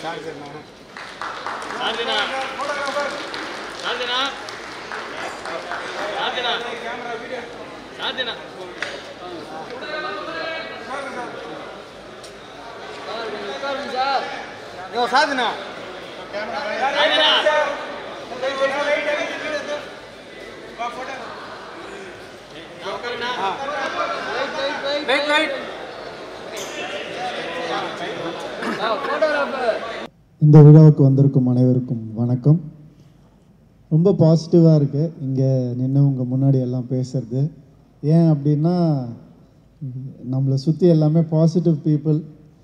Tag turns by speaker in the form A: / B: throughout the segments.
A: சார்ஜர்ண்ணா
B: சாந்தினா சாந்தினா சாந்தினா சாந்தினா
A: யோ சாதுண்ணா
B: சாந்தினா
A: right right
C: இந்த விழாவுக்கு வந்திருக்கும் அனைவருக்கும் வணக்கம் ரொம்ப பாசிட்டிவாக இருக்குது இங்கே நின்று உங்கள் முன்னாடி எல்லாம் பேசுறது ஏன் அப்படின்னா நம்மளை சுற்றி எல்லாமே பாசிட்டிவ் பீப்புள்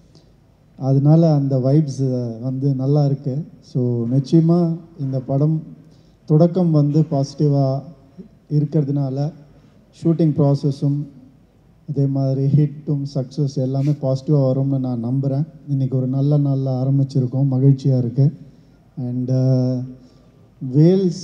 C: அதனால அந்த வைப்ஸ் வந்து நல்லா இருக்கு ஸோ நிச்சயமாக இந்த படம் தொடக்கம் வந்து பாசிட்டிவாக இருக்கிறதுனால ஷூட்டிங் ப்ராசஸும் அதே மாதிரி ஹிட்டும் சக்ஸஸ் எல்லாமே பாசிட்டிவாக வரும்னு நான் நம்புகிறேன் இன்றைக்கி ஒரு நல்ல நாளில் ஆரம்பிச்சிருக்கோம் மகிழ்ச்சியாக இருக்குது அண்டு வேல்ஸ்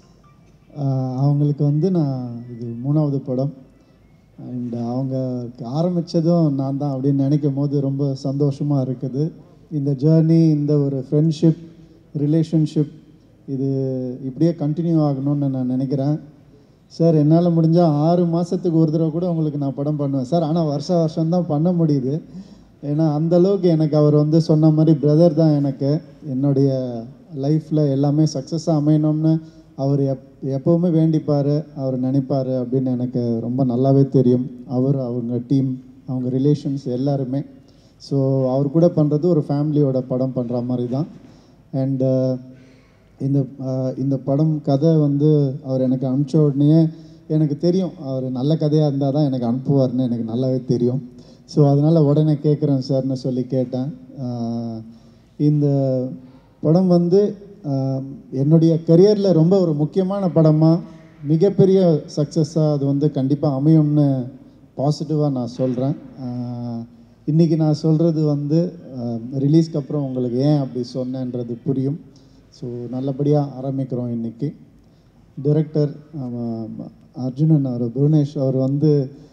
C: அவங்களுக்கு வந்து நான் இது மூணாவது படம் அண்ட் அவங்க ஆரம்பித்ததும் நான் தான் அப்படின்னு நினைக்கும் போது ரொம்ப சந்தோஷமாக இருக்குது இந்த ஜேர்னி இந்த ஒரு ஃப்ரெண்ட்ஷிப் ரிலேஷன்ஷிப் இது இப்படியே கண்டினியூ ஆகணும்னு நான் நினைக்கிறேன் சார் என்னால் முடிஞ்சால் ஆறு மாதத்துக்கு ஒரு தடவை கூட உங்களுக்கு நான் படம் பண்ணுவேன் சார் ஆனால் வருஷ வருஷம் தான் பண்ண முடியுது ஏன்னா அந்த அளவுக்கு எனக்கு அவர் வந்து சொன்ன மாதிரி பிரதர் தான் எனக்கு என்னுடைய லைஃப்பில் எல்லாமே சக்ஸஸாக அமையணும்னு அவர் எப் எப்போவுமே வேண்டிப்பார் அவர் நினைப்பார் அப்படின்னு எனக்கு ரொம்ப நல்லாவே தெரியும் அவர் அவங்க டீம் அவங்க ரிலேஷன்ஸ் எல்லாருமே ஸோ அவர் கூட பண்ணுறது ஒரு ஃபேமிலியோட படம் பண்ணுற மாதிரி தான் அண்டு இந்த ஆஹ், இந்த படம் கதை வந்து அவர் எனக்கு அனுப்பிச்ச உடனே எனக்கு தெரியும் அவர் நல்ல கதையாக இருந்தால் தான் எனக்கு அனுப்புவார்னு எனக்கு நல்லாவே தெரியும் ஸோ அதனால் உடனே கேட்குறேன் சார்னு சொல்லி கேட்டேன் ஆஹ், இந்த படம் வந்து ஆஹ், என்னுடைய கரியரில் ரொம்ப ஒரு முக்கியமான படமாக மிகப்பெரிய சக்ஸஸாக அது வந்து கண்டிப்பாக அமையும்னு பாசிட்டிவாக நான் சொல்கிறேன் இன்றைக்கி நான் சொல்கிறது வந்து ரிலீஸ்க்கு அப்புறம் உங்களுக்கு ஏன் அப்படி சொன்னேன்றது புரியும் ஸோ நல்லபடியாக ஆரம்பிக்கிறோம் இன்றைக்கி டிரெக்டர் அர்ஜுனன் அவர் புவனேஷ் அவர் வந்து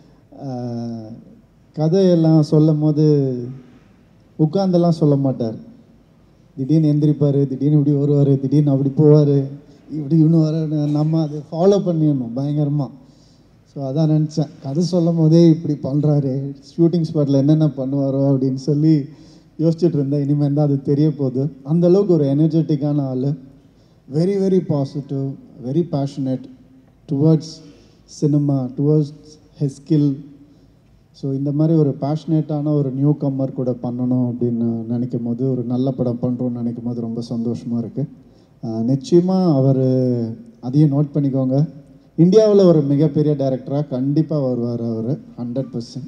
C: ஆஹ், கதையெல்லாம் சொல்லும் போது உட்காந்தெல்லாம் சொல்ல மாட்டார் திடீர்னு எந்திரிப்பார் திடீர்னு இப்படி வருவார் திடீர்னு அப்படி போவார் இப்படி இன்னும் வர நம்ம அதை ஃபாலோ பண்ணிடணும் பயங்கரமாக ஸோ அதான் நினச்சேன் கதை சொல்லும் போதே இப்படி பண்ணுறாரு ஷூட்டிங் ஸ்பாட்டில் என்னென்ன பண்ணுவாரோ அப்படின்னு சொல்லி யோசிச்சுட்டு இருந்தேன் இனிமேல் தான் அது தெரிய போகுது அந்த அளவுக்கு ஒரு எனர்ஜெட்டிக்கான ஆள் very very positive very passionate towards cinema towards his skill so இந்த மாதிரி ஒரு பேஷனேட்டான ஒரு நியூ கம்மர் கூட பண்ணணும் அப்படின்னு நினைக்கும் போது ஒரு நல்ல படம் பண்ணுறோன்னு நினைக்கும் போது ரொம்ப சந்தோஷமாக இருக்குது நிச்சயமாக அவர் அதையும் நோட் பண்ணிக்கோங்க இந்தியாவில் ஒரு மிகப்பெரிய டைரக்டராக கண்டிப்பாக வருவார் அவர் ஹண்ட்ரட் பர்சன்ட்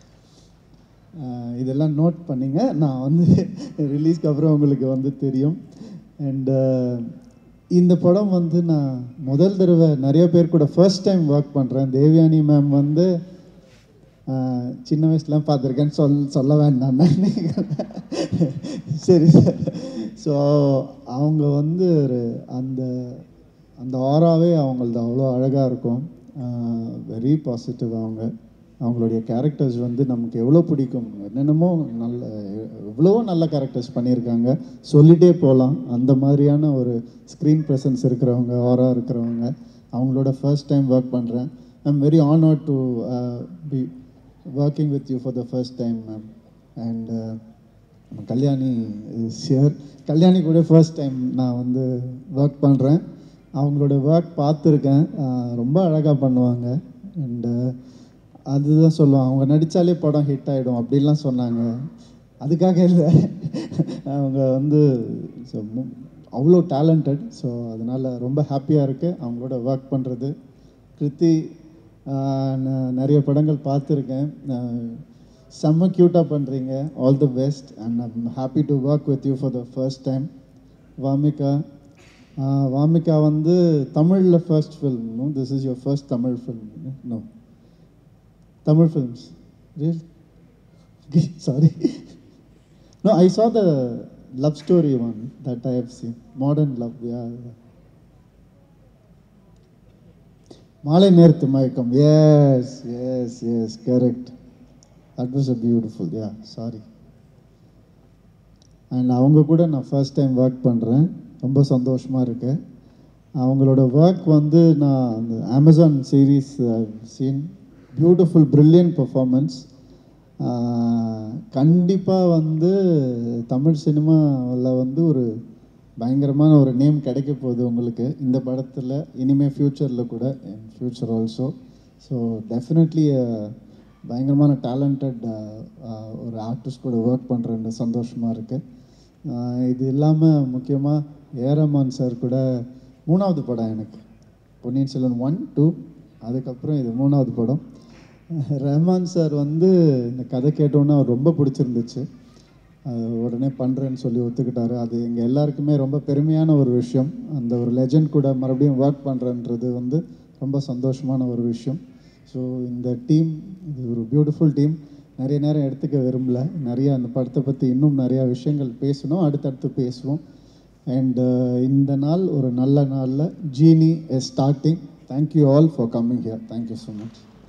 C: இதெல்லாம் நோட் பண்ணிங்க நான் வந்து ரிலீஸ்க்கு அப்புறம் உங்களுக்கு வந்து தெரியும் அண்டு இந்த படம் வந்து நான் முதல் தடவை நிறைய பேர் கூட ஃபர்ஸ்ட் டைம் ஒர்க் பண்ணுறேன் தேவயானி மேம் வந்து ஆஹ், சின்ன வயசுலாம் பார்த்துருக்கேன்னு சொல் சொல்ல வேண்டாம் சரி சார் ஸோ அவங்க வந்து ஒரு அந்த அந்த ஆராவே அவங்களது அவ்வளோ அழகாக இருக்கும் வெரி பாசிட்டிவ் அவங்க அவங்களுடைய கேரக்டர்ஸ் வந்து நமக்கு எவ்வளோ பிடிக்கும் என்னென்னமோ நல்ல எவ்வளவோ நல்ல கேரக்டர்ஸ் பண்ணியிருக்காங்க சொல்லிட்டே போகலாம் அந்த மாதிரியான ஒரு ஸ்க்ரீன் ப்ரெசன்ஸ் இருக்கிறவங்க ஆரா இருக்கிறவங்க அவங்களோட ஃபர்ஸ்ட் டைம் ஒர்க் பண்ணுறேன் I am very honour to be working with you for the first time ma'am and Kalyani ஷியர் கல்யாணி கூட ஃபர்ஸ்ட் டைம் நான் வந்து ஒர்க் பண்ணுறேன் அவங்களோட ஒர்க் பார்த்துருக்கேன் ஆஹ் ரொம்ப அழகாக பண்ணுவாங்க அண்டு அதுதான் சொல்லுவாங்க அவங்க நடித்தாலே படம் ஹிட் ஆகிடும் அப்படிலாம் சொன்னாங்க அதுக்காக இல்லை அவங்க வந்து so மு- அவ்வளோ டேலண்டட் ஸோ அதனால் ரொம்ப ஹாப்பியாக இருக்குது அவங்களோட ஒர்க் பண்ணுறது கிருத்தி ஆஹ் நான் நிறைய படங்கள் பார்த்துருக்கேன் ஆஹ் செம்ம க்யூட்டாக பண்ணுறீங்க all the best and I'm happy to work with you for the first time Wamiqa ஆஹ் வாமிகா வந்து தமிழில் first film this is your first Tamil film no Tamil films real sorry No, I saw the love story one that I have seen. Modern love, yeah. Maalai Nerathu Mayakkam yes yes yes correct that was a beautiful yeah sorry and அவங்க கூட நான் first time work பண்ணுறேன் ரொம்ப சந்தோஷமாக இருக்கு அவங்களோட work வந்து நான் அந்த Amazon series scene beautiful brilliant performance கண்டிப்பாக வந்து தமிழ் சினிமாவில் வந்து ஒரு பயங்கரமான ஒரு நேம் கிடைக்க போகுது உங்களுக்கு இந்த படத்தில் இனிமேல் ஃப்யூச்சரில் கூட ஃப்யூச்சர் ஆல்சோ ஸோ டெஃபினெட்லி பயங்கரமான டேலண்டட் ஒரு ஆர்டிஸ்ட் கூட ஒர்க் பண்ணுறேன்னு சந்தோஷமாக இருக்குது இது இல்லாமல் முக்கியமாக ஏரமான் சார் கூட மூணாவது படம் எனக்கு பொன்னியின் செல்வன் ஒன் டூ அதுக்கப்புறம் இது மூணாவது படம் ரஹ்மான் சார் வந்து இந்த கதை கேட்டோன்னே அவர் ரொம்ப பிடிச்சிருந்துச்சு அது உடனே பண்ணுறேன்னு சொல்லி ஒத்துக்கிட்டாரு அது எங்கள் எல்லாருக்குமே ரொம்ப பெருமையான ஒரு விஷயம் அந்த ஒரு லெஜண்ட் கூட மறுபடியும் ஒர்க் பண்ணுறன்றது வந்து ரொம்ப சந்தோஷமான ஒரு விஷயம் ஸோ இந்த டீம் இது ஒரு பியூட்டிஃபுல் டீம் நிறைய நேரம் எடுத்துக்க விரும்பல நிறைய அந்த படத்தை பற்றி இன்னும் நிறையா விஷயங்கள் பேசணும் அடுத்தடுத்து பேசுவோம் அண்ட் இந்த நாள் ஒரு நல்ல நாளில் Genie is starting thank you all for coming here thank you so much